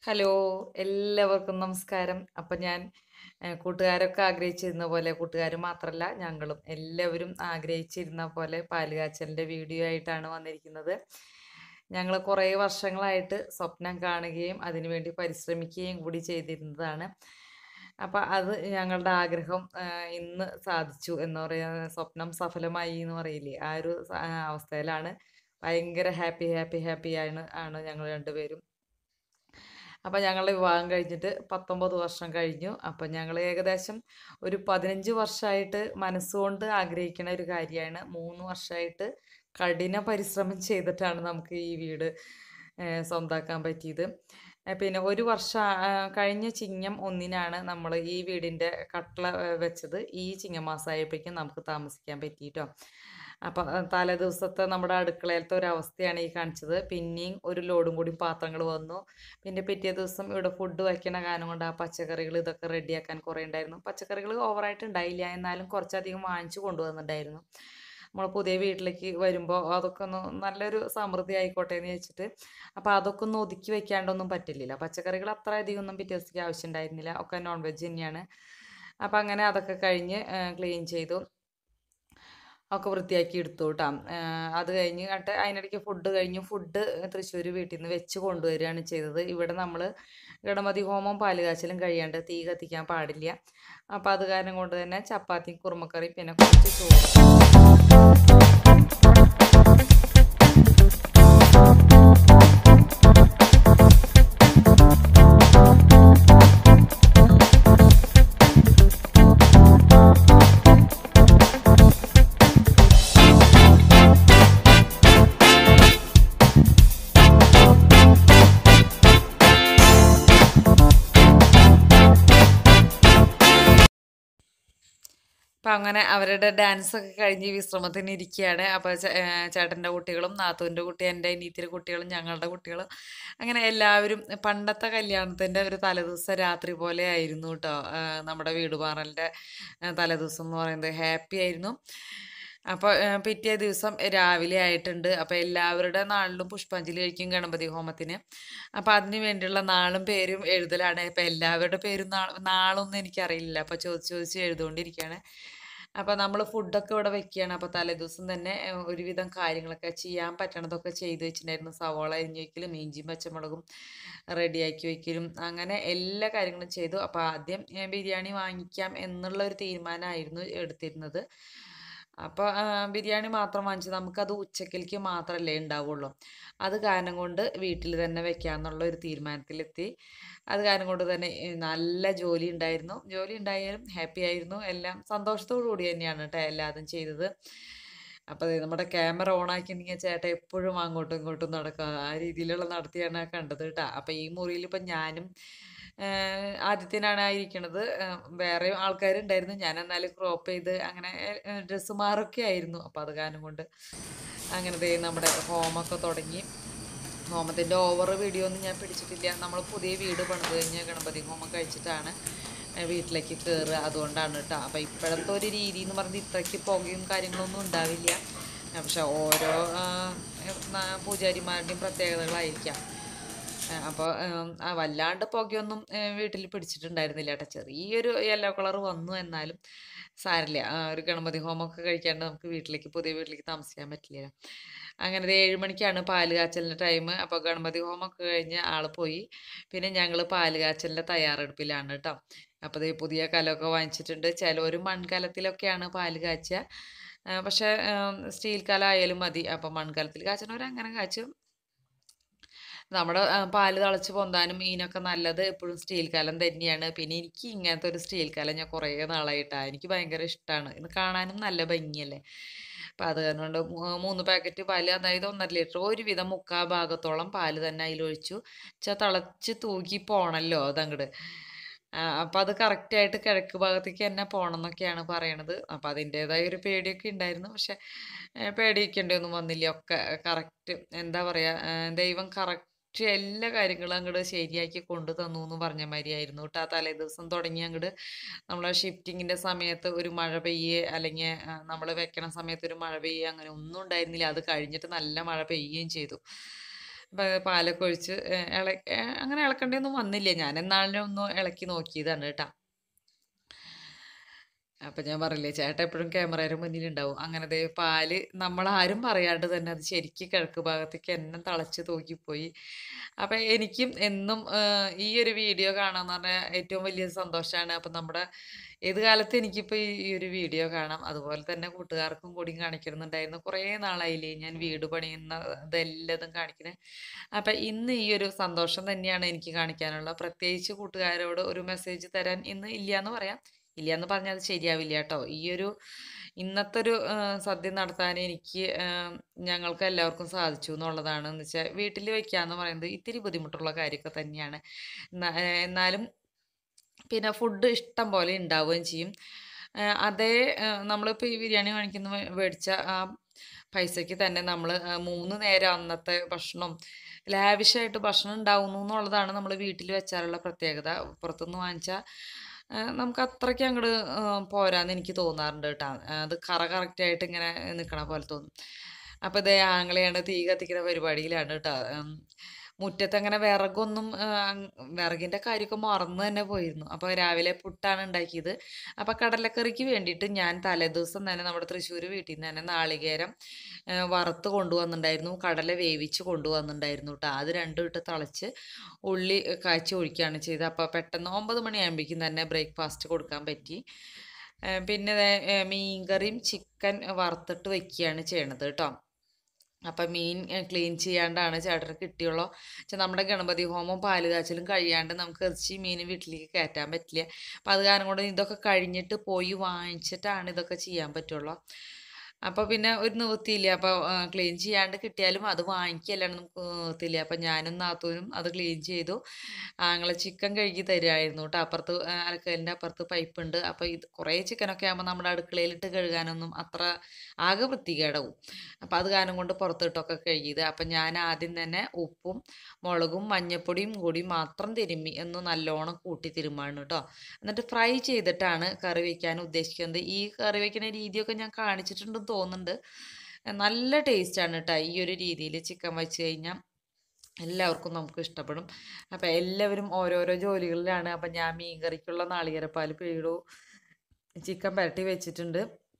Hello എല്ലാവർക്കും നമസ്കാരം അപ്പം ഞാൻ ഏഹ്, കൂട്ടുകാരൊക്കെ ആഗ്രഹിച്ചിരുന്ന പോലെ കൂട്ടുകാർ മാത്രമല്ല ഞങ്ങളും എല്ലാവരും ആഗ്രഹിച്ചിരുന്ന പോലെ പാലുകാച്ചലിൻ്റെ വീഡിയോ ആയിട്ടാണ് വന്നിരിക്കുന്നത് ഞങ്ങൾ കുറേ വർഷങ്ങളായിട്ട് സ്വപ്നം കാണുകയും അതിനുവേണ്ടി പരിശ്രമിക്കുകയും കൂടി ചെയ്തിരുന്നതാണ് അപ്പം അത് ഞങ്ങളുടെ ആഗ്രഹം ഏഹ്, ഇന്ന് സാധിച്ചു എന്ന് പറയുന്ന സ്വപ്നം സഫലമായി എന്ന് പറയില്ലേ ആ ഒരു സ- ആ അവസ്ഥയിലാണ് ഭയങ്കര ഹാപ്പി ഹാപ്പി ഹാപ്പി ആണ് ആണ് ഞങ്ങൾ രണ്ടുപേരും അപ്പം ഞങ്ങളുടെ വിവാഹം കഴിഞ്ഞിട്ട് പത്തൊമ്പത് വർഷം കഴിഞ്ഞു അപ്പം ഞങ്ങൾ ഏകദേശം ഒരു പതിനഞ്ച് വർഷമായിട്ട് മനസ്സുകൊണ്ട് ആഗ്രഹിക്കുന്ന ഒരു കാര്യമാണ് മൂന്ന് വർഷമായിട്ട് കഠിന പരിശ്രമം ചെയ്തിട്ടാണ് നമുക്ക് ഈ വീട് ഏഹ്, സ്വന്താക്കാൻ പറ്റിയത് ഏഹ്, പിന്നെ ഒരു വർഷം ആ, കഴിഞ്ഞ ചിങ്ങം ഒന്നിനാണ് നമ്മൾ ഈ വീടിൻ്റെ കട്ടള ഏഹ്, വെച്ചത് ഈ ചിങ്ങമാസമായപ്പോഴേക്കും നമുക്ക് താമസിക്കാൻ പറ്റിയിട്ടോ അപ്പം തലേ ദിവസത്തെ നമ്മുടെ അടുക്കളയിലത്തെ ഒരു അവസ്ഥയാണ് ഈ കാണിച്ചത് പിന്നെയും ഒരു ലോഡും കൂടി പാത്രങ്ങൾ വന്നു പിന്നെ പിറ്റേ ദിവസം ഇവിടെ ഫുഡ് വയ്ക്കണ കാരണം കൊണ്ട് ആ പച്ചക്കറികൾ ഇതൊക്കെ റെഡിയാക്കാൻ കുറേ ഉണ്ടായിരുന്നു പച്ചക്കറികൾ ഓവറായിട്ട് ഉണ്ടായില്ല എന്നാലും കുറച്ചധികം വാങ്ങിച്ചു കൊണ്ടുവന്നിട്ടുണ്ടായിരുന്നു നമ്മൾ പുതിയ വീട്ടിലേക്ക് വരുമ്പോൾ അതൊക്കെ ഒന്ന് നല്ലൊരു സമൃദ്ധി ആയിക്കോട്ടെ എന്ന് വെച്ചിട്ട് അപ്പോൾ അതൊക്കെ ഒന്ന് ഒതുക്കി വെക്കാണ്ടൊന്നും പറ്റില്ല പച്ചക്കറികൾ അത്ര അധികം ഒന്നും പിറ്റേ ദിവസത്തേക്ക് ആവശ്യം ഉണ്ടായിരുന്നില്ല ഒക്കെ നോൺ വെജ് തന്നെയാണ് അപ്പോൾ അങ്ങനെ അതൊക്കെ കഴിഞ്ഞ് ക്ലീൻ ചെയ്തു ഒക്കെ വൃത്തിയാക്കി എടുത്തു കേട്ടോ അത് കഴിഞ്ഞ് കണ്ട് അതിനിടയ്ക്ക് ഫുഡ് കഴിഞ്ഞു ഫുഡ് തൃശ്ശൂർ വീട്ടിൽ നിന്ന് വെച്ച് കൊണ്ടുവരികയാണ് ചെയ്തത് ഇവിടെ നമ്മൾ ഗണപതി ഹോമം പാലുകാച്ചലും കഴിയാണ്ട് തീ കത്തിക്കാൻ പാടില്ല അപ്പം അത് കാരണം കൊണ്ട് തന്നെ ചപ്പാത്തിയും കുറുമക്കറിയും പിന്നെ കുറച്ച് ചോറ് അപ്പം അങ്ങനെ അവരുടെ ഡാൻസ് ഒക്കെ കഴിഞ്ഞ് വിശ്രമത്തിന് ഇരിക്കുകയാണ് അപ്പോൾ ചേട്ടൻ്റെ കുട്ടികളും നാത്തൂൻ്റെ കുട്ടി എൻ്റെ അനിയത്തിൻ്റെ കുട്ടികളും ഞങ്ങളുടെ കുട്ടികളും അങ്ങനെ എല്ലാവരും പണ്ടത്തെ കല്യാണത്തിൻ്റെ ഒരു തലേദിവസം രാത്രി പോലെ ആയിരുന്നു കേട്ടോ നമ്മുടെ വീട് പാറലിൻ്റെ തലേദിവസം എന്ന് പറയുന്നത് ഹാപ്പി ആയിരുന്നു അപ്പോൾ പിറ്റേ ദിവസം രാവിലെ ആയിട്ടുണ്ട് അപ്പോൾ എല്ലാവരുടെ നാളിലും പുഷ്പാഞ്ജലി കഴിക്കും ഗണപതി ഹോമത്തിന് അപ്പോൾ അതിന് വേണ്ടിയുള്ള നാളും പേരും എഴുതലാണ് അപ്പോൾ എല്ലാവരുടെ പേരും നാ നാളൊന്നും എനിക്കറിയില്ല അപ്പോൾ ചോദിച്ച് ചോദിച്ച് എഴുതുകൊണ്ടിരിക്കുകയാണ് അപ്പോൾ നമ്മൾ ഫുഡൊക്കെ ഇവിടെ വെക്കുകയാണ് അപ്പോൾ തലേദിവസം തന്നെ ഏഹ്, ഒരുവിധം കാര്യങ്ങളൊക്കെ ചെയ്യാൻ പറ്റണതൊക്കെ ചെയ്ത് വെച്ചിട്ടുണ്ടായിരുന്നു സവാള അരിഞ്ഞ് വയ്ക്കലും ഇഞ്ചിയും പച്ചമുളകും റെഡിയാക്കി വയ്ക്കലും അങ്ങനെ എല്ലാ കാര്യങ്ങളും ചെയ്തു അപ്പോൾ ആദ്യം ഏഹ്, ബിരിയാണി വാങ്ങിക്കാം എന്നുള്ള ഒരു തീരുമാനമായിരുന്നു എടുത്തിരുന്നത് അപ്പോൾ ബിരിയാണി മാത്രം വാങ്ങിച്ച് നമുക്കത് ഉച്ചക്കലേക്ക് മാത്രമല്ലേ ഉണ്ടാവുള്ളൂ അത് കാരണം കൊണ്ട് വീട്ടിൽ തന്നെ വെക്കാമെന്നുള്ള ഒരു തീരുമാനത്തിലെത്തി അത് കാരണം കൊണ്ട് തന്നെ ഏ, നല്ല ജോലി ഉണ്ടായിരുന്നു ജോലി ഉണ്ടായാലും ഹാപ്പി ആയിരുന്നു എല്ലാം സന്തോഷത്തോടു കൂടി തന്നെയാണ് കേട്ടോ എല്ലാതും ചെയ്തത് അപ്പോൾ ദേ നമ്മുടെ ക്യാമറ ഓൺ ആക്കിയിട്ടുണ്ടെങ്കിൽ ചേട്ടൻ എപ്പോഴും അങ്ങോട്ടും ഇങ്ങോട്ടും നടക്കുക ആ രീതിയിലുള്ള നടത്തിയാണ് ആ കണ്ടത് കേട്ടോ അപ്പോൾ ഈ മുറിയിൽ ഇപ്പം ഞാനും ഏഹ്, ആദിത്യനാണ് ആയിരിക്കണത് ഏഹ്, വേറെ ആൾക്കാരുണ്ടായിരുന്നു ഞാൻ എന്നാലും ക്രോപ്പ് ചെയ്ത് അങ്ങനെ ഡ്രസ്സ് മാറൊക്കെ ആയിരുന്നു അപ്പോൾ അത് കാരണം കൊണ്ട് അങ്ങനെ ദേ നമ്മുടെ ഹോമൊക്കെ തുടങ്ങി ഹോമത്തിൻ്റെ ഓവർ വീഡിയോ ഒന്നും ഞാൻ പിടിച്ചിട്ടില്ല നമ്മൾ പുതിയ വീട് പണിത് കഴിഞ്ഞ് ഗണപതി ഹോമം കഴിച്ചിട്ടാണ് ഏഹ് വീട്ടിലേക്ക് കയറുക അതുകൊണ്ടാണ് കേട്ടോ അപ്പോൾ ഇപ്പോഴത്തെ ഒരു രീതി എന്ന് പറഞ്ഞാൽ ഇത്രയ്ക്ക് പുകയും കാര്യങ്ങളൊന്നും ഉണ്ടാവില്ല ആ, പക്ഷെ ഓരോ ആ, ന- പൂജാരിമാരുടെയും പ്രത്യേകതകളായിരിക്കാം അപ്പോൾ വല്ലാണ്ട് പുകയൊന്നും വീട്ടിൽ പിടിച്ചിട്ടുണ്ടായിരുന്നില്ല കേട്ടോ ചെറിയൊരു യെല്ലോ കളർ വന്നു എന്നാലും സാരില്ല ആ, ഒരു ഗണപതി ഹോമമൊക്കെ കഴിക്കാണ്ട് നമുക്ക് വീട്ടിലേക്ക് പുതിയ വീട്ടിലേക്ക് താമസിക്കാൻ പറ്റില്ല അങ്ങനെ ഒരു ഏഴ് മണിക്കാണ് പാല് കാച്ചലിൻ്റെ ടൈം അപ്പോൾ ഗണപതി ഹോമമൊക്കെ കഴിഞ്ഞ് ആൾ പോയി പിന്നെ ഞങ്ങൾ പാല് കാച്ചലിൻ്റെ തയ്യാറെടുപ്പിലാണ് കേട്ടോ അപ്പോൾ ദേ പുതിയ കലമൊക്കെ വാങ്ങിച്ചിട്ടുണ്ട് ചിലവർ മൺകലത്തിലൊക്കെയാണ് പാല് കാച്ചുക ആ, പക്ഷേ സ്റ്റീൽ കലം ആയാലും മതി അപ്പോൾ മൺകലത്തിൽ കാച്ചണവർ അങ്ങനെ കാച്ചും നമ്മുടെ ആ, പാല് തിളച്ച് പൊന്താനും ഇതിനൊക്കെ നല്ലത് എപ്പോഴും സ്റ്റീൽ കലം തന്നെയാണ് പിന്നെ എനിക്ക് ഇങ്ങനത്തെ ഒരു സ്റ്റീൽ കലം ഞാൻ കുറേ നാളായിട്ടാണ് എനിക്ക് ഭയങ്കര ഇഷ്ടമാണ് ഇത് കാണാനും നല്ല ഭംഗിയല്ലേ അപ്പം അത് കാരണം കൊണ്ട് മൂ- മൂന്ന് പാക്കറ്റ് പാല് അതായത് ഒന്നര ലിറ്റർ ഒരുവിധം മുക്കാ ഭാഗത്തോളം പാല് തന്നെ അതിലൊഴിച്ചു വെച്ചാൽ തിളച്ച് തൂക്കി പോണല്ലോ അതങ്ങട് അപ്പം അത് കറക്റ്റായിട്ട് കിഴക്ക് ഭാഗത്തേക്ക് തന്നെ പോകണം എന്നൊക്കെയാണ് പറയണത് അപ്പം അതിൻ്റേതായ ഒരു പേടിയൊക്കെ ഉണ്ടായിരുന്നു പക്ഷെ ഏഹ് പേടിക്കേണ്ടിയൊന്നും വന്നില്ല ഒക്കെ കറക്റ്റ് എന്താ പറയുക ദൈവം കറക്റ്റ് എല്ലാ കാര്യങ്ങളും അങ്ങോട്ട് ശരിയാക്കി കൊണ്ടു തന്നു എന്ന് പറഞ്ഞ മാതിരിയായിരുന്നു കേട്ടോ ആ തലേ ദിവസം തുടങ്ങി അങ്ങോട്ട് നമ്മളെ ഷിഫ്റ്റിങ്ങിൻ്റെ സമയത്ത് ഒരു മഴ പെയ്യേ അല്ലെങ്കിൽ നമ്മൾ വെക്കണ സമയത്ത് ഒരു മഴ പെയ്യേ അങ്ങനെ ഒന്നും ഉണ്ടായിരുന്നില്ല അത് കഴിഞ്ഞിട്ട് നല്ല മഴ പെയ്യുകയും ചെയ്തു പ- പാലൊക്കെ ഒഴിച്ച് ഏ, ഇള ഏ, അങ്ങനെ ഇളക്കേണ്ടിയൊന്നും വന്നില്ല ഞാൻ എന്നാലും ഒന്ന് ഇളക്കി നോക്കിയതാണ് കേട്ടോ അപ്പം ഞാൻ പറഞ്ഞില്ലേ ചേട്ടൻ എപ്പോഴും ക്യാമറയുടെ മുന്നിലുണ്ടാവും അങ്ങനെ ദേ പാല് നമ്മളാരും പറയാണ്ട് തന്നെ അത് ശരിക്ക് കിഴക്ക് ഭാഗത്തേക്ക് എന്നെ തളച്ച് തൂക്കിപ്പോയി അപ്പം എനിക്കും എന്നും ആ, ഈ ഒരു വീഡിയോ കാണാന്ന് പറഞ്ഞാൽ ഏറ്റവും വലിയ സന്തോഷമാണ് അപ്പം നമ്മുടെ ഏത് കാലത്ത് എനിക്കിപ്പോൾ ഈ ഒരു വീഡിയോ കാണാം അതുപോലെ തന്നെ കൂട്ടുകാർക്കും കൂടിയും കാണിക്കണമെന്നുണ്ടായിരുന്നു കുറേ നാളായില്ലേ ഞാൻ വീട് പണിയുന്ന ഇതെല്ലതും കാണിക്കുന്നത് അപ്പം ഇന്ന് ഈ ഒരു സന്തോഷം തന്നെയാണ് എനിക്ക് കാണിക്കാനുള്ളത് പ്രത്യേകിച്ച് കൂട്ടുകാരോട് ഒരു മെസ്സേജ് തരാൻ ഇന്ന് ഇല്ല എന്ന് പറയാം ഇല്ല എന്ന് പറഞ്ഞാൽ അത് ശരിയാവില്ല കേട്ടോ ഈ ഒരു ഇന്നത്തെ ഒരു ആ, സദ്യ നടത്താൻ എനിക്ക് ആ, ഞങ്ങൾക്ക് എല്ലാവർക്കും സാധിച്ചു എന്നുള്ളതാണ് എന്ന് വെച്ചാൽ വീട്ടിൽ വെക്കാന്ന് പറയുന്നത് ഇത്തിരി ബുദ്ധിമുട്ടുള്ള കാര്യമൊക്കെ തന്നെയാണ് എന്നാ- ഏ, എന്നാലും പിന്നെ ഫുഡ് ഇഷ്ടം പോലെ ഉണ്ടാവുകയും ചെയ്യും ആ, അതേ നമ്മളിപ്പോൾ ഈ ബിരിയാണി വാങ്ങിക്കുന്ന മേ- മേടിച്ച ആ പൈസയ്ക്ക് തന്നെ നമ്മൾ മൂന്ന് നേരം അന്നത്തെ ഭക്ഷണം ലാവിഷായിട്ട് ഭക്ഷണം ഉണ്ടാവുന്നു എന്നുള്ളതാണ് നമ്മൾ വീട്ടിൽ വെച്ചാലുള്ള പ്രത്യേകത പുറത്തുനിന്ന് വാങ്ങിച്ചാൽ നമുക്ക് അത്രയ്ക്ക് അങ്ങോട്ട് പോരാന്ന് എനിക്ക് തോന്നാറുണ്ട് കേട്ടോ അത് കറ കറക്റ്റായിട്ട് ഇങ്ങനെ നിൽക്കണ പോലെ തോന്നും അപ്പോൾ ഇതേ ആങ്ങളെയാണ് തീ കത്തിക്കുന്ന പരിപാടിയിലാണ് കേട്ടോ ഉം. മുറ്റത്ത് അങ്ങനെ വിറകൊന്നും ആ, അങ് വിറകിൻ്റെ കാര്യമൊക്കെ മറന്നു തന്നെ പോയിരുന്നു അപ്പോൾ രാവിലെ പുട്ടാണ് ഉണ്ടാക്കിയത് അപ്പോൾ കടലക്കറിക്ക് വേണ്ടിയിട്ട് ഞാൻ തലേദിവസം തന്നെ നമ്മുടെ തൃശ്ശൂർ വീട്ടിൽ നിന്ന് തന്നെ നാളികേരം ആ, വറുത്ത് കൊണ്ടുവന്നിട്ടുണ്ടായിരുന്നു കടല വേവിച്ച് കൊണ്ടുവന്നിട്ടുണ്ടായിരുന്നു കേട്ടോ അത് രണ്ടും ഇട്ട് തിളച്ച് ഉള്ളി കാച്ചി ഒഴിക്കുകയാണ് ചെയ്തത് അപ്പോൾ പെട്ടെന്ന് ഒമ്പത് മണിയാകുമ്പോഴേക്കും തന്നെ ബ്രേക്ക്ഫാസ്റ്റ് കൊടുക്കാൻ പറ്റി ആ, പിന്നെ ദേ, ഏ, മീൻകറിയും ചിക്കൻ വറുത്തിട്ട് വെക്കുകയാണ് ചെയ്യണത് കേട്ടോ അപ്പം മീൻ ക്ലീൻ ചെയ്യാണ്ടാണ് ചേട്ടന് കിട്ടിയുള്ളൂ വെച്ചാൽ നമ്മുടെ ഗണപതി ഹോമം പാല് കാച്ചലും കഴിയാണ്ട് നമുക്ക് ഇറച്ചി മീൻ വീട്ടിലേക്ക് കയറ്റാൻ പറ്റില്ല അപ്പം അത് കാരണം കൊണ്ട് ഇതൊക്കെ കഴിഞ്ഞിട്ട് പോയി വാങ്ങിച്ചിട്ടാണ് ഇതൊക്കെ ചെയ്യാൻ പറ്റുള്ളൂ അപ്പോൾ പിന്നെ ഒരു നിവൃത്തിയില്ല അപ്പോൾ ക്ലീൻ ചെയ്യാണ്ട് കിട്ടിയാലും അത് വാങ്ങിക്കല്ലാണ് നമുക്ക് നിവൃത്തിയില്ല അപ്പം ഞാനും നാത്തൂനും അത് ക്ലീൻ ചെയ്തു ആങ്ങളെ ചിക്കൻ കഴുകി തരുമായിരുന്നു കേട്ടോ അപ്പുറത്ത് ആ, അലക്കലിൻ്റെ അപ്പുറത്ത് പൈപ്പ് ഉണ്ട് അപ്പോൾ ഇത് കുറേ ചിക്കനൊക്കെ ആകുമ്പോൾ നമ്മുടെ അടുക്കളയിലിട്ട് കഴുകാനൊന്നും അത്ര ആകെ വൃത്തികേടാവും അപ്പോൾ അത് കാരണം കൊണ്ട് പുറത്തിട്ടൊക്കെ കഴുകിയത് അപ്പം ഞാൻ ആദ്യം തന്നെ ഉപ്പും മുളകും മഞ്ഞപ്പൊടിയും കൂടി മാത്രം തിരുമ്മി എന്ന് നല്ലോണം കൂട്ടി തിരുമ്മാണ് കേട്ടോ എന്നിട്ട് ഫ്രൈ ചെയ്തിട്ടാണ് കറി വയ്ക്കാൻ ഉദ്ദേശിക്കുന്നത് ഈ കറി വയ്ക്കുന്ന രീതിയൊക്കെ ഞാൻ കാണിച്ചിട്ടുണ്ടെന്ന് തോന്നുന്നുണ്ട് നല്ല ടേസ്റ്റാണ് കേട്ടോ ഈ ഒരു രീതിയിൽ ചിക്കൻ വെച്ച് കഴിഞ്ഞാൽ എല്ലാവർക്കും നമുക്ക് ഇഷ്ടപ്പെടും അപ്പം എല്ലാവരും ഓരോരോ ജോലികളിലാണ് അപ്പം ഞാൻ മീൻ കറിക്കുള്ള നാളികേരപ്പാൽ പിഴിടു ചിക്കൻ പുരട്ടി വെച്ചിട്ടുണ്ട്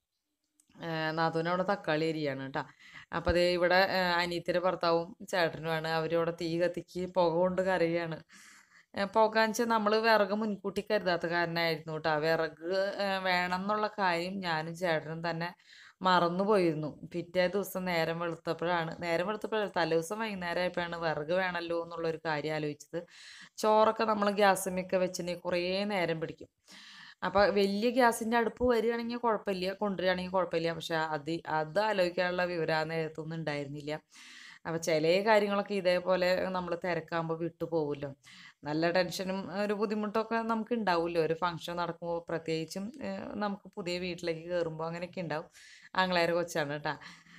നാത്തൂന് അവിടെ തക്കാളി അരിയാണ് കേട്ടോ അപ്പം അതേ ഇവിടെ അനിയത്തിൻ്റെ ഭർത്താവും ചേട്ടനുമാണ് അവരിവിടെ തീ കത്തിക്ക് പുക കൊണ്ട് കരയാണ് പുകയെന്ന് വെച്ചാൽ നമ്മൾ വിറക് മുൻകൂട്ടി കരുതാത്ത കാരണമായിരുന്നു കേട്ടോ വിറക് ഏഹ് വേണം എന്നുള്ള കാര്യം ഞാനും ചേട്ടനും തന്നെ മറന്നു പോയിരുന്നു പിറ്റേ ദിവസം നേരം വെളുത്തപ്പോഴാണ് നേരം വെളുത്തപ്പോഴല്ല തലേ ദിവസം വൈകുന്നേരം ആയപ്പോഴാണ് വിറക് വേണമല്ലോ എന്നുള്ളൊരു കാര്യം ആലോചിച്ചത് ചോറൊക്കെ നമ്മൾ ഗ്യാസുമൊക്കെ വെച്ചിട്ടുണ്ടെങ്കിൽ കുറേ നേരം പിടിക്കും അപ്പോൾ വലിയ ഗ്യാസിൻ്റെ അടുപ്പ് വരികയാണെങ്കിൽ കുഴപ്പമില്ല കൊണ്ടുവരികയാണെങ്കിൽ കുഴപ്പമില്ല പക്ഷെ അത് അത് ആലോചിക്കാനുള്ള വിവരം ആ നേരത്തൊന്നും ഉണ്ടായിരുന്നില്ല അപ്പോൾ ചില കാര്യങ്ങളൊക്കെ ഇതേപോലെ നമ്മൾ തിരക്കാകുമ്പോൾ വിട്ടു പോകുമല്ലോ നല്ല ടെൻഷനും ഒരു ബുദ്ധിമുട്ടൊക്കെ നമുക്ക് ഉണ്ടാവുമല്ലോ ഒരു ഫംഗ്ഷൻ നടക്കുമ്പോൾ പ്രത്യേകിച്ചും ഏഹ്, നമുക്ക് പുതിയ വീട്ടിലേക്ക് കയറുമ്പോൾ അങ്ങനെയൊക്കെ ഉണ്ടാവും ആങ്ങളേരെ കൊച്ചാണ് കേട്ടോ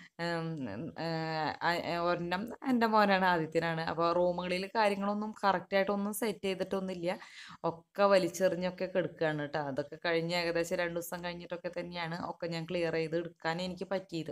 ഒരെണ്ണം എൻ്റെ മോനാണ് ആദിത്യനാണ് അപ്പോൾ റൂമുകളിൽ കാര്യങ്ങളൊന്നും കറക്റ്റായിട്ടൊന്നും സെറ്റ് ചെയ്തിട്ടൊന്നുമില്ല ഒക്കെ വലിച്ചെറിഞ്ഞൊക്കെ കിടക്കുകയാണ് കേട്ടോ അതൊക്കെ കഴിഞ്ഞ് ഏകദേശം രണ്ട് ദിവസം കഴിഞ്ഞിട്ടൊക്കെ തന്നെയാണ് ഒക്കെ ഞാൻ ക്ലിയർ ചെയ്ത് എടുക്കാൻ എനിക്ക് പറ്റിയത്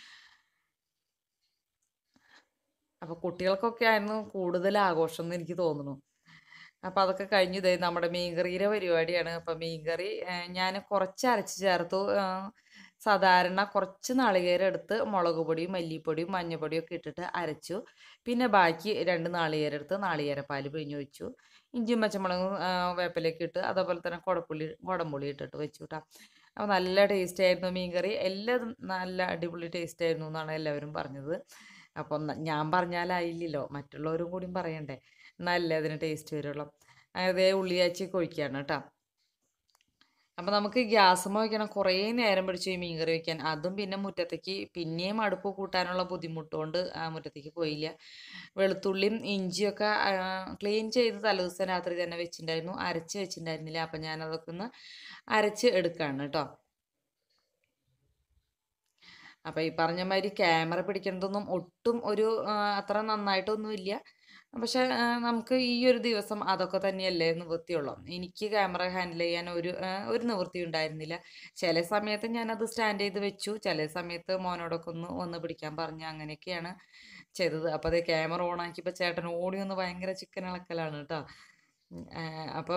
അപ്പോൾ കുട്ടികൾക്കൊക്കെ ആയിരുന്നു കൂടുതൽ ആഘോഷം എന്ന് എനിക്ക് തോന്നുന്നു അപ്പോൾ അതൊക്കെ കഴിഞ്ഞു ഇതേ നമ്മുടെ മീൻകറിയുടെ പരിപാടിയാണ് അപ്പോൾ മീൻകറി ഞാൻ കുറച്ച് അരച്ച് ചേർത്തു ആ, സാധാരണ കുറച്ച് നാളികേരം എടുത്ത് മുളക് പൊടിയും മല്ലിപ്പൊടിയും മഞ്ഞൾപ്പൊടിയും ഒക്കെ ഇട്ടിട്ട് അരച്ചു പിന്നെ ബാക്കി രണ്ട് നാളികേരം എടുത്ത് നാളികേരപ്പാൽ പിഴിഞ്ഞ് ഒഴിച്ചു ഇഞ്ചിയും പച്ചമുളകും ആ, വേപ്പിലയൊക്കെ ഇട്ട് അതേപോലെ തന്നെ കുടപ്പുള്ളി കുടംപുളി ഇട്ടിട്ട് വെച്ചു കേട്ടോ അപ്പോൾ നല്ല ടേസ്റ്റ് ആയിരുന്നു മീൻകറി എല്ലാതും നല്ല അടിപൊളി ടേസ്റ്റ് ആയിരുന്നു എന്നാണ് എല്ലാവരും പറഞ്ഞത് അപ്പോൾ ന- ഞാൻ പറഞ്ഞാലായില്ലല്ലോ മറ്റുള്ളവരും കൂടിയും പറയണ്ടേ നല്ല അതിന് ടേസ്റ്റ് വരുള്ളൂ അതേ ഉള്ളിയാച്ചി കൊഴിക്കുകയാണ് കേട്ടോ അപ്പോൾ നമുക്ക് ഗ്യാസുമ്മ വയ്ക്കണം കുറേ നേരം പിടിച്ചു ഈ മീൻകറി വയ്ക്കാൻ അതും പിന്നെ മുറ്റത്തേക്ക് പിന്നെയും അടുപ്പ് കൂട്ടാനുള്ള ബുദ്ധിമുട്ട് കൊണ്ട് ആ മുറ്റത്തേക്ക് പോയില്ല വെളുത്തുള്ളിയും ഇഞ്ചിയൊക്കെ ക്ലീൻ ചെയ്ത് തലേദിവസം രാത്രി തന്നെ വെച്ചിട്ടുണ്ടായിരുന്നു അരച്ച് വെച്ചിട്ടുണ്ടായിരുന്നില്ല അപ്പം ഞാനതൊക്കെ ഒന്ന് അരച്ച് എടുക്കുകയാണ് കേട്ടോ അപ്പോൾ ഈ പറഞ്ഞ മാതിരി ക്യാമറ പിടിക്കുന്നതൊന്നും ഒട്ടും ഒരു ആ, അത്ര നന്നായിട്ടൊന്നുമില്ല പക്ഷെ ആ, നമുക്ക് ഈ ഒരു ദിവസം അതൊക്കെ തന്നെയല്ലേ നിവൃത്തിയുള്ളൂ എനിക്ക് ക്യാമറ ഹാൻഡിൽ ചെയ്യാൻ ഒരു ആ, ഒരു നിവൃത്തി ഉണ്ടായിരുന്നില്ല ചില സമയത്ത് ഞാനത് സ്റ്റാൻഡ് ചെയ്ത് വെച്ചു ചില സമയത്ത് മോനോടൊക്കെ ഒന്ന് വന്ന് പിടിക്കാൻ പറഞ്ഞു അങ്ങനെയൊക്കെയാണ് ചെയ്തത് അപ്പോൾ അതേ ക്യാമറ ഓൺ ആക്കിയപ്പോൾ ചേട്ടൻ ഓടി വന്ന് ഭയങ്കര ചിക്കൻ ഇളക്കലാണ് കേട്ടോ അപ്പോൾ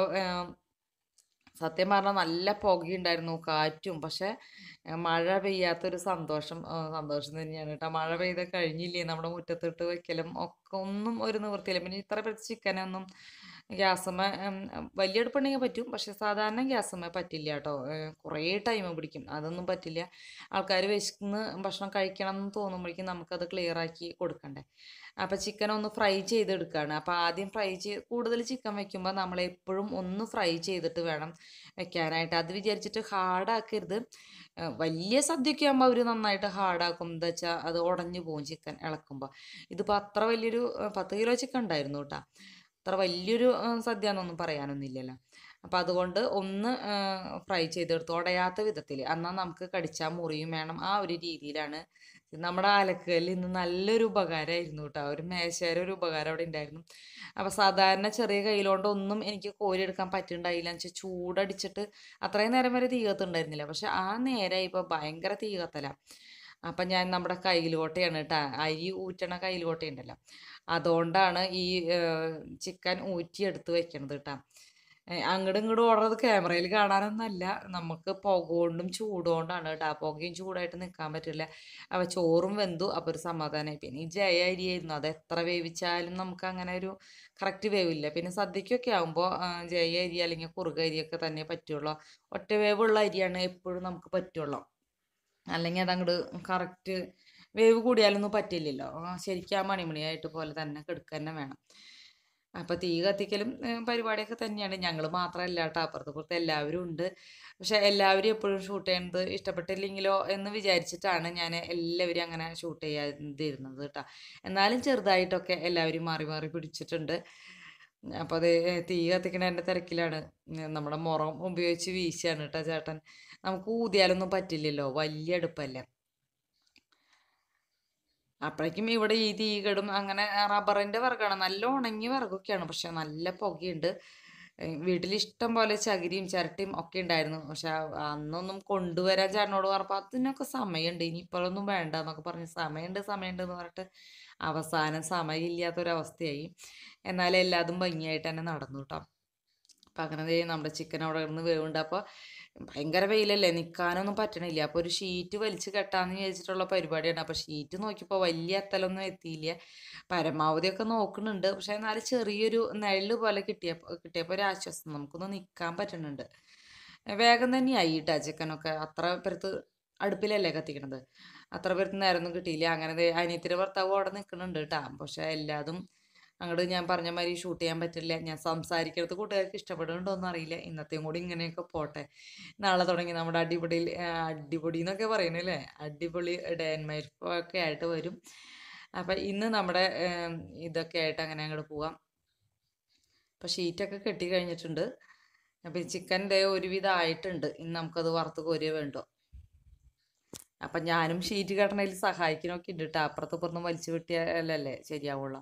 സത്യം പറഞ്ഞാൽ നല്ല പുകയുണ്ടായിരുന്നു കാറ്റും പക്ഷെ ഏഹ് മഴ പെയ്യാത്തൊരു സന്തോഷം ആ, സന്തോഷം തന്നെയാണ് കേട്ടോ മഴ പെയ്ത് കഴിഞ്ഞില്ലേ നമ്മുടെ മുറ്റത്തിട്ട് വെക്കലും ഒക്കെ ഒന്നും ഒരു നിവൃത്തിയില്ല പിന്നെ ഇത്ര പേർക്ക് ചിക്കനൊന്നും ഗ്യാസമ്മ വലിയ അടുപ്പുണ്ടെങ്കിൽ പറ്റും പക്ഷെ സാധാരണ ഗ്യാസമ്മ പറ്റില്ല കേട്ടോ ഏഹ് കുറേ ടൈം പിടിക്കും അതൊന്നും പറ്റില്ല ആൾക്കാർ വിശന്ന് ഭക്ഷണം കഴിക്കണം എന്ന് തോന്നുമ്പോഴേക്കും നമുക്കത് ക്ലിയർ ആക്കി കൊടുക്കണ്ടേ അപ്പോൾ ചിക്കൻ ഒന്ന് ഫ്രൈ ചെയ്തെടുക്കുകയാണ് അപ്പോൾ ആദ്യം ഫ്രൈ ചെയ്ത് കൂടുതൽ ചിക്കൻ വെക്കുമ്പോൾ നമ്മൾ എപ്പോഴും ഒന്ന് ഫ്രൈ ചെയ്തിട്ട് വേണം വെക്കാനായിട്ട് അത് വിചാരിച്ചിട്ട് ഹാർഡാക്കരുത് ഏഹ് വലിയ സദ്യയൊക്കെ ആകുമ്പോൾ അവർ നന്നായിട്ട് ഹാർഡാക്കും എന്താ വെച്ചാൽ അത് ഉടഞ്ഞു പോകും ചിക്കൻ ഇളക്കുമ്പോൾ ഇതിപ്പോൾ അത്ര വലിയൊരു ഏഹ് പത്ത് കിലോ ചിക്കൻ ഉണ്ടായിരുന്നു കേട്ടോ അത്ര വലിയൊരു ഏഹ് സദ്യ എന്നൊന്നും പറയാനൊന്നുമില്ലല്ലോ അപ്പോൾ അതുകൊണ്ട് ഒന്ന് ഫ്രൈ ചെയ്തെടുത്തു ഉടയാത്ത വിധത്തിൽ എന്നാൽ നമുക്ക് കടിച്ചാൽ മുറിയും വേണം ആ ഒരു രീതിയിലാണ് നമ്മുടെ ആലക്കല്ലിൽ ഇന്ന് നല്ലൊരു ഉപകാരമായിരുന്നു കേട്ടോ ഒരു മേശേര ഒരു ഉപകാരം അവിടെ ഉണ്ടായിരുന്നു അപ്പോൾ സാധാരണ ചെറിയ കയ്യിലോണ്ട് ഒന്നും എനിക്ക് കോരിയെടുക്കാൻ പറ്റുന്നുണ്ടായില്ല എന്ന് വെച്ചാൽ ചൂടടിച്ചിട്ട് അത്രയും നേരം വരെ തീ കത്തുണ്ടായിരുന്നില്ല പക്ഷെ ആ നേരം ഇപ്പോൾ ഭയങ്കര തീ കത്തല അപ്പം ഞാൻ നമ്മുടെ കയ്യിലോട്ടയാണ് കേട്ടോ അരി ഊറ്റണ കയ്യിലോട്ടയുണ്ടല്ലോ അതുകൊണ്ടാണ് ഈ ചിക്കൻ ഊറ്റിയെടുത്ത് വെക്കണത് കേട്ടോ അങ്ങോട്ടും ഇങ്ങോട്ടും ഓടുന്നത് ക്യാമറയിൽ കാണാനൊന്നല്ല നമുക്ക് പുക കൊണ്ടും ചൂട് കൊണ്ടാണ് കേട്ടോ പുകയും ചൂടായിട്ട് നിൽക്കാൻ പറ്റില്ല അപ്പോൾ ചോറും വെന്തു അപ്പോൾ ഒരു സമാധാനമായി പിന്നെ ഈ ജയ അരിയായിരുന്നു അത് എത്ര വേവിച്ചാലും നമുക്ക് അങ്ങനെ ഒരു കറക്റ്റ് വേവില്ല പിന്നെ സദ്യക്കൊക്കെ ആകുമ്പോൾ ജയ അരി അല്ലെങ്കിൽ കുറുക അരിയൊക്കെ തന്നെ പറ്റുള്ളൂ ഒറ്റ വേവുള്ള അരിയാണ് എപ്പോഴും നമുക്ക് പറ്റുള്ളൂ അല്ലെങ്കിൽ അതങ്ങോട്ട് കറക്റ്റ് വേവ് കൂടിയാലൊന്നും പറ്റില്ലല്ലോ ആ, ശരിക്കും ആ മണിമണിയായിട്ട് പോലെ തന്നെ കെടുക്കുക തന്നെ വേണം അപ്പോൾ തീ കത്തിക്കലും ഏഹ്, പരിപാടിയൊക്കെ തന്നെയാണ് ഞങ്ങൾ മാത്രമല്ല കേട്ടോ അപ്പുറത്ത് പുറത്ത് എല്ലാവരും ഉണ്ട് പക്ഷെ എല്ലാവരും എപ്പോഴും ഷൂട്ട് ചെയ്യുന്നത് ഇഷ്ടപ്പെട്ടില്ലെങ്കിലോ എന്ന് വിചാരിച്ചിട്ടാണ് ഞാൻ എല്ലാവരും അങ്ങനെ ഷൂട്ട് ചെയ്യാതിരുന്നത് കേട്ടോ എന്നാലും ചെറുതായിട്ടൊക്കെ എല്ലാവരും മാറി മാറി പിടിച്ചിട്ടുണ്ട് അപ്പോൾ അത് തീ കത്തിക്കണതിൻ്റെ തിരക്കിലാണ് ഉം, നമ്മുടെ മുറം ഉപയോഗിച്ച് വീശിയാണ് കേട്ടോ ചേട്ടൻ നമുക്ക് ഊതിയാലൊന്നും പറ്റില്ലല്ലോ വലിയ അടുപ്പല്ലേ അപ്പോഴേക്കും ഇവിടെ ഈ തീകടും അങ്ങനെ റബ്ബറിൻ്റെ വിറകാണ് നല്ല ഉണങ്ങിയ വിറകൊക്കെയാണ് പക്ഷെ നല്ല പുകയുണ്ട് ഏഹ് വീട്ടിൽ ഇഷ്ടം പോലെ ചകിരിയും ചിരട്ടയും ഒക്കെ ഉണ്ടായിരുന്നു പക്ഷെ ആ- അന്നൊന്നും കൊണ്ടുവരാൻ ചേട്ടനോട് പറഞ്ഞപ്പോൾ അതിനൊക്കെ സമയമുണ്ട് ഇനി ഇപ്പോഴൊന്നും വേണ്ട എന്നൊക്കെ പറഞ്ഞ് സമയമുണ്ട് സമയമുണ്ട് എന്ന് പറഞ്ഞിട്ട് അവസാനം സമയമില്ലാത്തൊരവസ്ഥയായി എന്നാലും എല്ലാതും ഭംഗിയായിട്ട് തന്നെ നടന്നു കേട്ടോ അപ്പം അങ്ങനെ ദേ നമ്മുടെ ചിക്കൻ അവിടെ കിടന്ന് വേവുണ്ട് അപ്പോൾ ഭയങ്കര വെയിലല്ലേ നിൽക്കാനൊന്നും പറ്റണില്ല അപ്പോൾ ഒരു ഷീറ്റ് വലിച്ച് കെട്ടാന്ന് വിചാരിച്ചിട്ടുള്ള പരിപാടിയാണ് അപ്പോൾ ഷീറ്റ് നോക്കിയപ്പോൾ വലിയ എത്തലൊന്നും എത്തിയില്ല പരമാവധിയൊക്കെ നോക്കുന്നുണ്ട് പക്ഷേ എന്നാലും ചെറിയൊരു നിഴല് പോലെ കിട്ടിയപ്പോൾ കിട്ടിയപ്പോൾ ഒരു ആശ്വാസം നമുക്കൊന്ന് നിൽക്കാൻ പറ്റുന്നുണ്ട് വേഗം തന്നെയായി കേട്ടോ ചിക്കനൊക്കെ അത്ര പേർത്ത് അടുപ്പിലല്ലേ കത്തിക്കണത് അത്ര പേർക്ക് നേരമൊന്നും കിട്ടിയില്ല അങ്ങനെ ദേ അനിയത്തിൻ്റെ ഭർത്താവ് അവിടെ നിൽക്കുന്നുണ്ട് കേട്ടോ പക്ഷേ എല്ലാതും അങ്ങോട്ട് ഞാൻ പറഞ്ഞ മാതിരി ഷൂട്ട് ചെയ്യാൻ പറ്റില്ല ഞാൻ സംസാരിക്കുന്നത് കൂട്ടുകാർക്ക് ഇഷ്ടപ്പെടുന്നുണ്ടോ എന്ന് അറിയില്ല ഇന്നത്തെയും കൂടി ഇങ്ങനെയൊക്കെ പോട്ടെ നാളെ തുടങ്ങി നമ്മുടെ അടിപൊളി ആ, അടിപൊളി എന്നൊക്കെ പറയുന്നില്ലേ അടിപൊളി ഡേ ആൻഡ് മൈ ഒക്കെ ആയിട്ട് വരും അപ്പം ഇന്ന് നമ്മുടെ ഏം, ഇതൊക്കെ ആയിട്ട് അങ്ങനെ അങ്ങോട്ട് പോവാം അപ്പം ഷീറ്റൊക്കെ കെട്ടി കഴിഞ്ഞിട്ടുണ്ട് അപ്പം ചിക്കൻ ദേ ഒരുവിധം ആയിട്ടുണ്ട് ഇനി നമുക്കത് വറുത്ത് കോരിയേ വേണ്ടോ അപ്പം ഞാനും ഷീറ്റ് കെട്ടണതിൽ സഹായിക്കണമൊക്കെ ഉണ്ട് കേട്ടോ അപ്പുറത്തും ഇപ്പുറത്തും വലിച്ചു വെട്ടിയാലല്ലേ ശരിയാവുള്ളൂ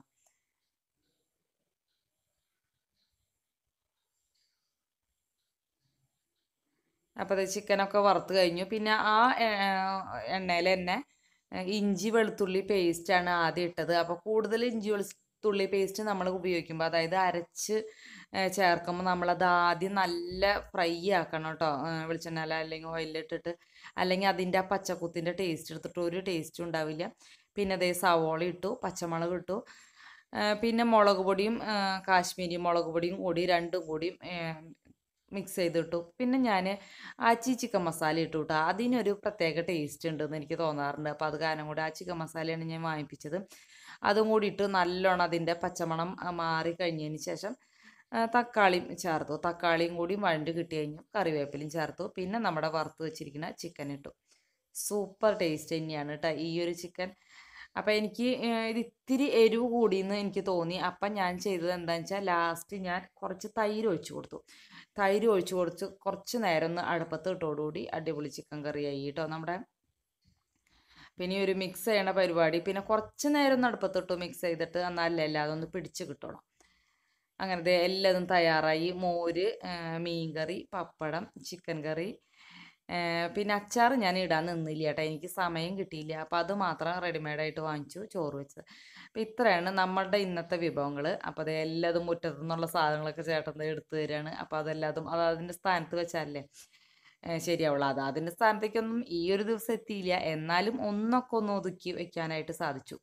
അപ്പോൾ അത് ചിക്കനൊക്കെ വറുത്ത് കഴിഞ്ഞു പിന്നെ ആ എണ്ണയിൽ തന്നെ ഏഹ്, ഇഞ്ചി വെളുത്തുള്ളി പേസ്റ്റാണ് ആദ്യം ഇട്ടത് അപ്പോൾ കൂടുതൽ ഇഞ്ചി വെളുത്തുള്ളി പേസ്റ്റ് നമ്മൾ ഉപയോഗിക്കുമ്പോൾ അതായത് അരച്ച് ഏഹ്, ചേർക്കുമ്പോൾ നമ്മളത് ആദ്യം നല്ല ഫ്രൈ ആക്കണം കേട്ടോ വെളിച്ചെണ്ണ അല്ലെങ്കിൽ ഓയിലിട്ടിട്ട് അല്ലെങ്കിൽ അതിൻ്റെ ആ പച്ചക്കുത്തിൻ്റെ ടേസ്റ്റ് എടുത്തിട്ട് ഒരു ടേസ്റ്റും ഉണ്ടാവില്ല പിന്നെ അതേ സവോള ഇട്ടു പച്ചമുളക് ഇട്ടു ഏഹ്, പിന്നെ മുളക് പൊടിയും ഏഹ്, കാശ്മീരി മുളക് പൊടിയും കൂടി രണ്ടും കൂടിയും മിക്സ് ചെയ്തിട്ടു പിന്നെ ഞാൻ ആച്ചി ചിക്കൻ മസാല ഇട്ടു കേട്ടോ അതിനൊരു പ്രത്യേക ടേസ്റ്റ് ഉണ്ടെന്ന് എനിക്ക് തോന്നാറുണ്ട് അപ്പോൾ അത് കാരണം കൂടി ആ ചിക്കൻ മസാലയാണ് ഞാൻ വാങ്ങിപ്പിച്ചത് അതും കൂടി ഇട്ട് നല്ലോണം അതിൻ്റെ പച്ചമണം ആ, മാറി കഴിഞ്ഞതിന് ശേഷം ആ, തക്കാളിയും ചേർത്തു തക്കാളിയും കൂടി വഴണ്ട് കിട്ടി കഴിഞ്ഞു കറിവേപ്പിലയും ചേർത്തു പിന്നെ നമ്മുടെ വറുത്ത് വെച്ചിരിക്കുന്ന ചിക്കൻ ഇട്ടു സൂപ്പർ ടേസ്റ്റ് തന്നെയാണ് കേട്ടോ ഈ ഒരു ചിക്കൻ അപ്പം എനിക്ക് ഏഹ്, ഇത് ഇത്തിരി എരിവ് കൂടിയെന്ന് എനിക്ക് തോന്നി അപ്പം ഞാൻ ചെയ്തത് എന്താണെന്ന് വെച്ചാൽ ലാസ്റ്റ് ഞാൻ കുറച്ച് തൈര് ഒഴിച്ചു കൊടുത്തു തൈര് ഒഴിച്ചു കൊടുത്ത് കുറച്ച് നേരം ഒന്ന് അടുപ്പത്ത് ഇട്ടോടുകൂടി അടിപൊളി ചിക്കൻ കറിയായി കേട്ടോ നമ്മുടെ പിന്നെ ഈ ഒരു മിക്സ് ചെയ്യണ പരിപാടി പിന്നെ കുറച്ച് നേരം ഒന്ന് അടുപ്പത്തിട്ടു മിക്സ് ചെയ്തിട്ട് എന്നാലല്ലേ എല്ലാം അതൊന്ന് പിടിച്ച് കിട്ടണം അങ്ങനെ ദേ എല്ലാതും തയ്യാറായി മോര് ആ, മീൻകറി പപ്പടം ചിക്കൻ കറി ഏഹ് പിന്നെ അച്ചാർ ഞാൻ ഇടാൻ നിന്നില്ല കേട്ടോ എനിക്ക് സമയം കിട്ടിയില്ല അപ്പോൾ അത് മാത്രം റെഡിമെയ്ഡായിട്ട് വാങ്ങിച്ചു ചോറ് വെച്ചത് അപ്പോൾ ഇത്രയാണ് നമ്മളുടെ ഇന്നത്തെ വിഭവങ്ങൾ അപ്പോൾ അത് എല്ലാതും മുറ്റത്തു നിന്നുള്ള സാധനങ്ങളൊക്കെ ചേട്ടൻ ദേ എടുത്തു തരികയാണ് അപ്പോൾ അതെല്ലാതും അത് അതിൻ്റെ സ്ഥാനത്ത് വെച്ചാലേ ഏഹ് ശരിയാവുള്ളൂ അത് അതിൻ്റെ സ്ഥാനത്തേക്കൊന്നും ഈ ഒരു ദിവസം എത്തിയില്ല എന്നാലും ഒന്നൊക്കെ ഒന്ന് ഒതുക്കി വെക്കാനായിട്ട് സാധിച്ചു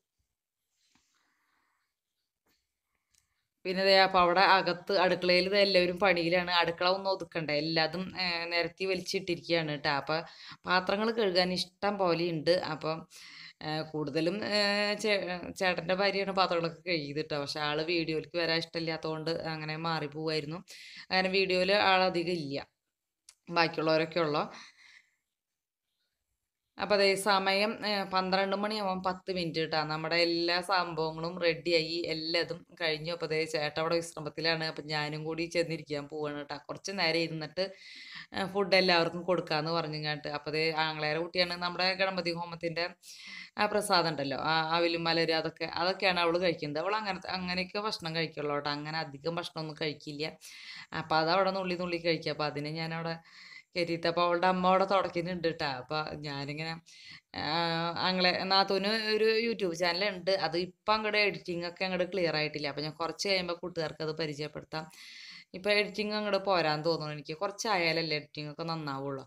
പിന്നെ ദേ അപ്പോൾ അവിടെ അകത്ത് അടുക്കളയിൽ ഇത് എല്ലാവരും പണിയിലാണ് അടുക്കള ഒന്ന് ഒതുക്കണ്ടേ എല്ലാതും ഏഹ് നിരത്തി വലിച്ചിട്ടിരിക്കുകയാണ് കേട്ടോ അപ്പോൾ പാത്രങ്ങൾ കഴുകാൻ ഇഷ്ടം പോലെ ഉണ്ട് അപ്പം ഏഹ് കൂടുതലും ഏഹ് ചേ ചേട്ടൻ്റെ ഭാര്യയാണ് പാത്രങ്ങളൊക്കെ കഴുകിയത് കേട്ടോ പക്ഷെ ആൾ വീഡിയോയിലേക്ക് വരാൻ ഇഷ്ടമില്ലാത്തതുകൊണ്ട് അങ്ങനെ മാറി പോവായിരുന്നു അങ്ങനെ വീഡിയോയിൽ ആളധികം ഇല്ല ബാക്കിയുള്ളവരൊക്കെ ഉള്ളു അപ്പോൾ അതേ സമയം ഏഹ് പന്ത്രണ്ട് മണിയാവാൻ പത്ത് മിനിറ്റ് കേട്ടോ നമ്മുടെ എല്ലാ സംഭവങ്ങളും റെഡിയായി എല്ലാതും കഴിഞ്ഞു അപ്പോൾ അതേ ചേട്ടൻ അവിടെ വിശ്രമത്തിലാണ് അപ്പം ഞാനും കൂടി ചെന്നിരിക്കാൻ പോവാണ് കേട്ടോ കുറച്ച് നേരം ഇരുന്നിട്ട് ഫുഡ് എല്ലാവർക്കും കൊടുക്കാമെന്ന് പറഞ്ഞു കേട്ട് അപ്പോൾ അതേ ആങ്ങളേരെ കുട്ടിയാണ് നമ്മുടെ ഗണപതി ഹോമത്തിൻ്റെ ആ പ്രസാദം ഉണ്ടല്ലോ ആ അവിലും മലര് അതൊക്കെ അതൊക്കെയാണ് അവൾ കഴിക്കുന്നത് അവൾ അങ്ങനത്തെ അങ്ങനെയൊക്കെ ഭക്ഷണം കഴിക്കുള്ളൂ കേട്ടോ അങ്ങനെ അധികം ഭക്ഷണമൊന്നും കഴിക്കില്ല അപ്പോൾ അത് അവിടെ നുള്ളി നുള്ളി കഴിക്കുക അപ്പോൾ അതിന് ഞാനവിടെ കയറ്റിയിട്ട് അപ്പോൾ അവളുടെ അമ്മ അവിടെ തുടക്കുന്നുണ്ട് കേട്ടോ അപ്പോൾ ഞാനിങ്ങനെ അങ്ങളെ നാത്തൂന് ഒരു യൂട്യൂബ് ചാനലുണ്ട് അത് ഇപ്പം അങ്ങോട്ട് എഡിറ്റിംഗ് ഒക്കെ അങ്ങോട്ട് ക്ലിയർ ആയിട്ടില്ല അപ്പോൾ ഞാൻ കുറച്ച് കഴിയുമ്പോൾ കൂട്ടുകാർക്ക് അത് പരിചയപ്പെടുത്താം ഇപ്പോൾ എഡിറ്റിംഗ് അങ്ങോട്ട് പോരാൻ തോന്നുന്നു എനിക്ക് കുറച്ചായാലല്ലേ എഡിറ്റിംഗ് ഒക്കെ നന്നാവുള്ളൂ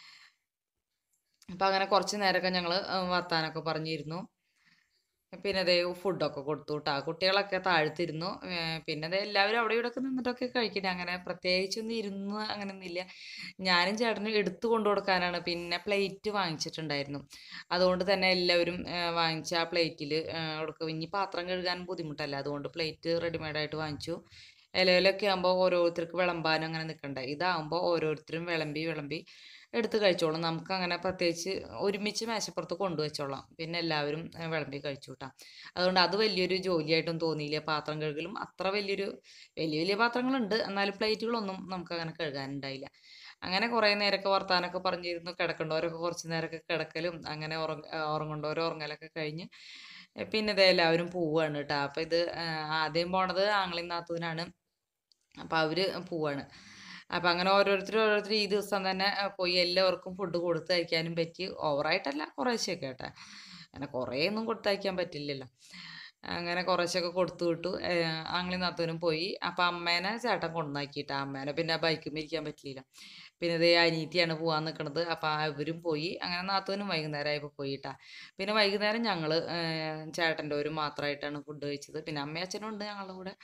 അപ്പം അങ്ങനെ കുറച്ച് നേരമൊക്കെ ഞങ്ങൾ വർത്താനൊക്കെ പറഞ്ഞിരുന്നു പിന്നെ അതേ ഫുഡൊക്കെ കൊടുത്തു കേട്ടോ കുട്ടികളൊക്കെ താഴ്ത്തിരുന്നു ഏഹ് പിന്നെ ദേ എല്ലാവരും അവിടെ ഇവിടെ ഒക്കെ നിന്നിട്ടൊക്കെ കഴിക്കണേ അങ്ങനെ പ്രത്യേകിച്ചൊന്നും ഇരുന്ന് അങ്ങനെയൊന്നുമില്ല ഞാനും ചേട്ടനും എടുത്തു കൊണ്ടു കൊടുക്കാനാണ് പിന്നെ പ്ലേറ്റ് വാങ്ങിച്ചിട്ടുണ്ടായിരുന്നു അതുകൊണ്ട് തന്നെ എല്ലാവരും ഏഹ് വാങ്ങിച്ച ആ പ്ലേറ്റിൽ കൊടുക്കും ഇനി പാത്രം കഴുകാൻ ബുദ്ധിമുട്ടല്ല അതുകൊണ്ട് പ്ലേറ്റ് റെഡിമെയ്ഡായിട്ട് വാങ്ങിച്ചു ഇലയിലൊക്കെ ആകുമ്പോൾ ഓരോരുത്തർക്ക് വിളമ്പാനും അങ്ങനെ നിൽക്കണ്ടേ ഇതാകുമ്പോൾ ഓരോരുത്തരും വിളമ്പി വിളമ്പി എടുത്ത് കഴിച്ചോളും നമുക്ക് അങ്ങനെ പ്രത്യേകിച്ച് ഒരുമിച്ച് മേശപ്പുറത്ത് കൊണ്ടുവച്ചോളാം പിന്നെ എല്ലാവരും ഏഹ് വിളമ്പി കഴിച്ചു കൂട്ടാം അതുകൊണ്ട് അത് വലിയൊരു ജോലിയായിട്ടും തോന്നിയില്ല പാത്രം കഴുകലും അത്ര വലിയൊരു വലിയ വലിയ പാത്രങ്ങളുണ്ട് എന്നാലും പ്ലേറ്റുകളൊന്നും നമുക്ക് അങ്ങനെ കഴുകാനുണ്ടായില്ല അങ്ങനെ കുറേ നേരമൊക്കെ വർത്താനമൊക്കെ പറഞ്ഞിരുന്നു കിടക്കേണ്ടവരൊക്കെ കുറച്ച് നേരമൊക്കെ കിടക്കലും അങ്ങനെ ഉറങ്ങ ഉറങ്ങേണ്ടവർ ഉറങ്ങലൊക്കെ കഴിഞ്ഞ് ഏഹ് പിന്നെ ഇതേ എല്ലാവരും പോവുകയാണ് കേട്ടോ അപ്പോൾ ഇത് ഏഹ് ആദ്യം പോണത് ആങ്ങളെയും നാത്തൂനാണ് അപ്പോൾ അവർ പോവാണ് അപ്പം അങ്ങനെ ഓരോരുത്തർ ഓരോരുത്തർ ഈ ദിവസം തന്നെ ഏഹ് പോയി എല്ലാവർക്കും ഫുഡ് കൊടുത്ത് അയക്കാനും പറ്റി ഓവറായിട്ടല്ല കുറേശ്ശെയൊക്കെ കേട്ടോ അങ്ങനെ കുറേ ഒന്നും കൊടുത്തയക്കാൻ പറ്റില്ലല്ലോ അങ്ങനെ കുറേശ്ശൊക്കെ കൊടുത്തു വിട്ടു ആങ്ങളെയും നാത്തൂനും പോയി അപ്പം അമ്മേനെ ചേട്ടൻ കൊണ്ടുവന്നാക്കിയിട്ടാ അമ്മേനെ പിന്നെ ബൈക്കിൽ ഇരിക്കാൻ പറ്റിയില്ല പിന്നെ ഇതേ അനീത്തിയാണ് പോകാൻ നിൽക്കുന്നത് അപ്പം അവരും പോയി അങ്ങനെ നാത്തൂനും വൈകുന്നേരമായപ്പോൾ പോയിട്ടാ പിന്നെ വൈകുന്നേരം ഞങ്ങൾ ചേട്ടൻ്റെ ഒരു മാത്രമായിട്ടാണ് ഫുഡ് കഴിച്ചത് പിന്നെ അമ്മയും അച്ഛനും ഉണ്ട് ഞങ്ങളുടെ കൂടെ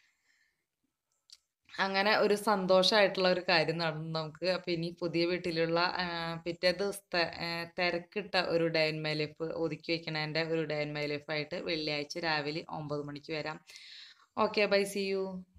അങ്ങനെ ഒരു സന്തോഷമായിട്ടുള്ള ഒരു കാര്യം നടന്നു നമുക്ക് അപ്പം ഇനി പുതിയ വീട്ടിലുള്ള ആ, പിറ്റേ ദിവസത്തെ ആ, തിരക്കിട്ട ഒരു ഡേ ഇൻ മൈ ലൈഫ് ഒതുക്കി വെക്കണതിൻ്റെ ഒരു ഡേ ഇൻ മൈ ലൈഫായിട്ട് വെള്ളിയാഴ്ച രാവിലെ ഒമ്പത് മണിക്ക് വരാം ഓക്കെ ബൈ സി യു